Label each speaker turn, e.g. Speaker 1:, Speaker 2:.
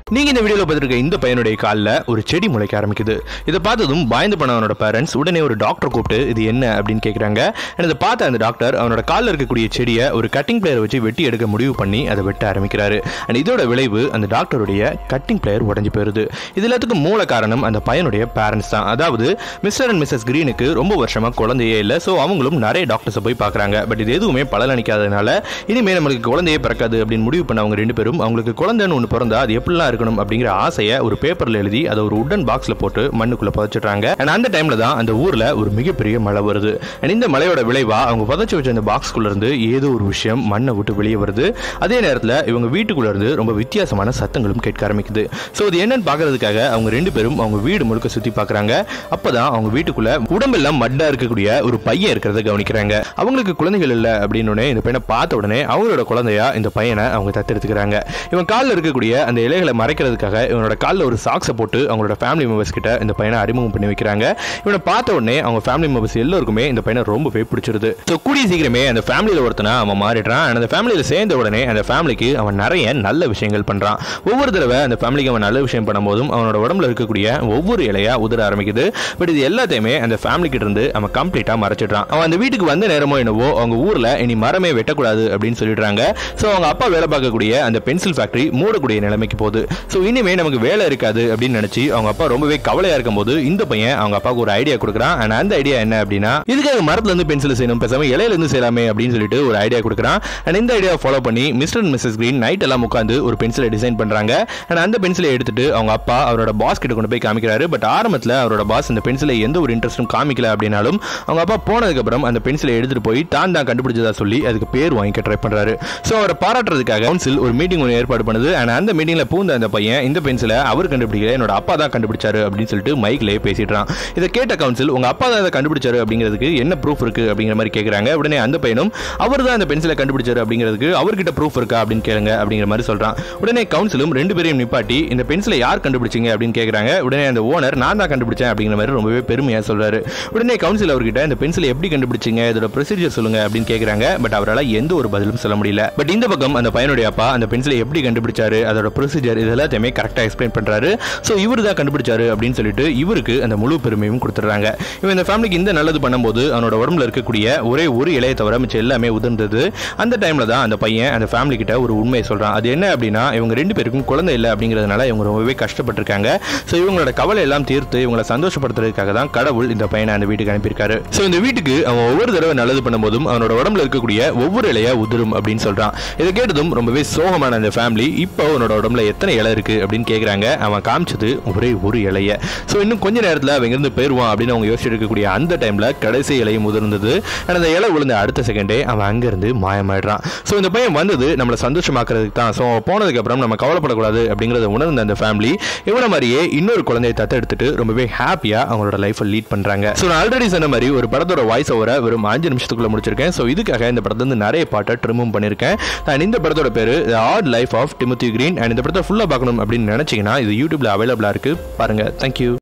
Speaker 1: நீங்க இந்த வீடியோல பார்த்திருக்க இந்த பையனுடைய காலில் ஒரு செடி முளைக்க ஆரம்பிக்குது இதை பார்த்ததும் பயந்து பண்ண அவனோட பேரண்ட்ஸ் உடனே ஒரு டாக்டர் கூப்பிட்டு இது என்ன அப்படின்னு கேட்குறாங்க இதை பார்த்த அந்த டாக்டர் அவனோட காலில் இருக்கக்கூடிய செடியை ஒரு கட்டிங் பிளேயரை வச்சு வெட்டி எடுக்க முடிவு பண்ணி அதை வெட்ட ஆரம்பிக்கிறாரு அண்ட் இதோட விளைவு அந்த டாக்டருடைய கட்டிங் பிளேயர் உடஞ்சி போயிருது இது எல்லாத்துக்கும் மூல காரணம் அந்த பையனுடைய பேரண்ட்ஸ் தான் அதாவது மிஸ்டர் அண்ட் மிஸ்ஸஸ் கிரீனுக்கு ரொம்ப வருஷமா குழந்தையே இல்லை ஸோ அவங்களும் நிறைய டாக்டர்ஸை போய் பார்க்குறாங்க பட் இது எதுவுமே பலனளிக்காததுனால இனிமேல் நம்மளுக்கு குழந்தையே பிறக்காது அப்படின்னு முடிவு பண்ண அவங்க ரெண்டு பேரும் அவங்களுக்கு குழந்தைன்னு ஒன்று பிறந்தா அது எப்படிலாம் இருக்கணும் அப்படிங்கிற ஆசையை ஒரு பேப்பர்ல எழுதி அதை ஒரு உடன் பாக்ஸ்ல போட்டு மண்ணுக்குள்ள புதைச்சிடுறாங்க அண்ட் அந்த டைம்ல தான் அந்த ஊர்ல ஒரு மிகப்பெரிய மழை வருது அண்ட் இந்த மழையோட விளைவா அவங்க புதைச்சு வச்ச அந்த பாக்ஸ்குள்ள இருந்து ஏதோ ஒரு விஷயம் மண்ணை விட்டு வெளியே வருது அதே நேரத்தில் இவங்க வீட்டுக்குள்ள இருந்து ரொம்ப வித்தியாசமான சத்தங்களும் கேட்க ஆரம்பிக்குது ஸோ இது என்னன்னு பார்க்கறதுக்காக அவங்க ரெண்டு பேரும் அவங்க வீடு முழுக்க சுத்தி பார்க்கறாங்க அப்பதான் அவங்க வீட்டுக்குள்ள உடம்பெல்லாம் மட்டா இருக்கக்கூடிய ஒரு பையன் இருக்கிறத கவனிக்கிறாங்க அவங்களுக்கு குழந்தைகள் இல்லை அப்படின்னு உடனே இந்த பையனை பார்த்த உடனே அவங்களோட குழந்தையா இந்த பையனை அவங்க தத்தெடுத்துக்கிறாங்க இவன் காலில் இருக்கக்கூடிய அந்த இலைகளை மறைக்கிறதுக்காக இவனோட காலில் ஒரு சாக்ஸை போட்டு அவங்களோட ஃபேமிலி மெம்பர்ஸ் கிட்ட இந்த பையனை அறிமுகம் பண்ணி வைக்கிறாங்க இவனை பார்த்த உடனே அவங்க ஃபேமிலி மெம்பர்ஸ் எல்லாருக்குமே இந்த பையனை ரொம்பவே பிடிச்சிருது ஸோ கூடிய சீக்கிரமே அந்த ஃபேமிலியில் ஒருத்தனா அவன் மாறிடுறான் and அந்த ஃபேமிலியில் சேர்ந்த உடனே அந்த ஃபேமிலிக்கு அவன் நிறைய நல்ல விஷயங்கள் பண்ணுறான் ஒவ்வொரு தடவை அந்த ஃபேமிலிக்கு அவன் நல்ல விஷயம் பண்ணும்போதும் அவனோட உடம்புல இருக்கக்கூடிய ஒவ்வொரு இலையா உதிர ஆரம்பிக்குது பட் இது எல்லாத்தையுமே அந்த ஃபேமிலி கிட்ட இருந்து அவன் கம்ப்ளீட்டாக மறைச்சிடுறான் அவன் அந்த வீட்டுக்கு வந்த நேரமோ என்னவோ அவங்க ஊரில் இனி மரமே வெட்டக்கூடாது அப்படின்னு சொல்லிடுறாங்க ஸோ அவங்க அப்பா வேலை பார்க்கக்கூடிய அந்த பென்சில் ஃபேக்டரி மூடக்கூடிய நிலைமைக்கு போகுது ஸோ இனிமே நமக்கு வேலை இருக்காது அப்படின்னு நினைச்சு அவங்க அப்பா ரொம்பவே கவலையா இருக்கும்போது இந்த பையன் அவங்க அப்பாவுக்கு ஒரு ஐடியா கொடுக்குறான் அண்ட் அந்த ஐடியா என்ன அப்படின்னா இதுக்காக மரத்துல இருந்து பென்சில் செய்யணும் பேசாம இலையில இருந்து செய்யலாமே அப்படின்னு சொல்லிட்டு ஒரு ஐடியா கொடுக்குறான் அண்ட் இந்த ஐடியா ஃபாலோ பண்ணி mister and missus Green night எல்லாம் உட்காந்து ஒரு பென்சிலை டிசைன் பண்றாங்க அண்ட் அந்த பென்சிலை எடுத்துட்டு அவங்க அப்பா அவரோட பாஸ் கிட்ட கொண்டு போய் காமிக்கிறாரு பட் ஆரம்பத்தில் அவரோட பாஸ் அந்த பென்சிலை எந்த ஒரு இன்ட்ரெஸ்டும் காமிக்கல அப்படின்னாலும் அவங்க அப்பா போனதுக்கு அப்புறம் அந்த பென்சிலை எடுத்துட்டு போய் தான் தான் கண்டுபிடிச்சதா சொல்லி அதுக்கு பேர் வாங்கிக்க ட்ரை பண்றாரு ஸோ அவரை பாராட்டுறதுக்காக கவுன்சில் ஒரு மீட்டிங் ஒன்று ஏற்பாடு பண்ணுது அண்ட் அந்த மீட்டிங்ல பூந்த அந்த பையன் இந்த பென்சிலை அவர் கண்டுபிடிக்கல என்னோட அப்பா தான் கண்டுபிடிச்சாரு அப்படின்னு சொல்லிட்டு மைக்லேயே பேசிடுறான் இதை கேட்ட கவுன்சில் உங்க அப்பா தான் இதை கண்டுபிடிச்சாரு அப்படிங்கிறதுக்கு என்ன ப்ரூஃப் இருக்கு அப்படிங்கிற மாதிரி கேட்குறாங்க உடனே அந்த பையனும் அவர் தான் அந்த பென்சிலை கண்டுபிடிச்சாரு அப்படிங்கிறதுக்கு அவர்கிட்ட ப்ரூஃப் இருக்கா அப்படின்னு கேளுங்க அப்படிங்கிற மாதிரி சொல்றான் உடனே கவுன்சிலும் ரெண்டு பேரையும் நிப்பாட்டி இந்த பென்சிலை யார் கண்டுபிடிச்சீங்க அப்படின்னு கேட்குறாங்க உடனே அந்த ஓனர் நான் தான் கண்டுபிடிச்சேன் அப்படிங்கிற மாதிரி ரொம்பவே பெருமையா சொல்றாரு உடனே கவுன்சில் அவர்கிட்ட இந்த பென்சிலை எப்படி கண்டுபிடிச்சீங்க இதோட ப்ரொசீஜர் சொல்லுங்க அப்படின்னு கேட்குறாங்க பட் அவரால் எந்த ஒரு பதிலும் சொல்ல முடியல பட் இந்த பக்கம் அந்த பையனுடைய அப்பா அந்த பென்சிலை எப்படி கண்டுபிடிச்சாரு அதோட ப்ரொசீஜர் இது எல்லாத்தையுமே கரெக்டாக எக்ஸ்பிளைன் பண்றாரு ஸோ இவர் தான் கண்டுபிடிச்சாரு அப்படின்னு சொல்லிட்டு இவருக்கு அந்த முழு பெருமையும் கொடுத்துட்றாங்க இவன் இந்த ஃபேமிலிக்கு இந்த நல்லது பண்ணும்போது அவனோட உடம்புல இருக்கக்கூடிய ஒரே ஒரு இலையை தவிர மிச்சம் எல்லாமே உதிர்ந்தது அந்த டைம்ல தான் அந்த பையன் அந்த ஃபேமிலி கிட்ட ஒரு உண்மையை சொல்றான் அது என்ன அப்படின்னா இவங்க ரெண்டு பேருக்கும் குழந்தை இல்லை அப்படிங்கிறதுனால இவங்க ரொம்பவே கஷ்டப்பட்டிருக்காங்க ஸோ இவங்களோட கவலை எல்லாம் தீர்த்து இவங்களை சந்தோஷப்படுத்துறதுக்காக தான் கடவுள் இந்த பையனை அந்த வீட்டுக்கு அனுப்பியிருக்காரு ஸோ இந்த வீட்டுக்கு அவன் ஒவ்வொரு தடவை நல்லது பண்ணும்போதும் அவனோட உடம்புல இருக்கக்கூடிய ஒவ்வொரு இலையா உதிரும் அப்படின்னு சொல்றான் இதை கேட்டதும் ரொம்பவே சோகமான அந்த ஃபேமிலி இப்போ அவனோட உடம்புல எத்தனை இலை இருக்கு அப்படின்னு கேட்குறாங்க அவன் காமிச்சது ஒரே ஒரு இலைய ஸோ இன்னும் கொஞ்ச நேரத்தில் அவங்க இருந்து போயிருவான் அப்படின்னு அவங்க யோசிச்சு இருக்கக்கூடிய அந்த டைம்ல கடைசி இலையும் முதிர்ந்தது and அந்த இலை விழுந்த அடுத்த செகண்டே அவன் அங்கிருந்து மாயமாயிடுறான் ஸோ இந்த பையன் வந்தது நம்மளை சந்தோஷமாக்குறதுக்கு தான் ஸோ போனதுக்கு அப்புறம் நம்ம கவலைப்படக்கூடாது அப்படிங்கிறத உணர்ந்த அந்த ஃபேமிலி இவனை மாதிரியே இன்னொரு குழந்தையை தத்தெடுத்துட்டு ரொம்பவே ஹாப்பியா அவங்களோட லைஃப்பை லீட் பண்றாங்க ஸோ நான் ஆல்ரெடி சொன்ன மாதிரி ஒரு படத்தோட வாய்ஸ் ஓவரை வெறும் அஞ்சு நிமிஷத்துக்குள்ள முடிச்சிருக்கேன் ஸோ இதுக்காக இந்த படத்துல இருந்து நிறைய பாட்டை ட்ரிமும் பண்ணியிருக்கேன் and இந்த படத்தோட பேரு odd life of Timothy Green and இந்த படத்தை ஃபுல்லாக பார்க்கணும் அப்படின்னு நினைச்சீங்கன்னா இது யூடியூப்ல அவைலபிளா இருக்கு பாருங்க தேங்க்யூ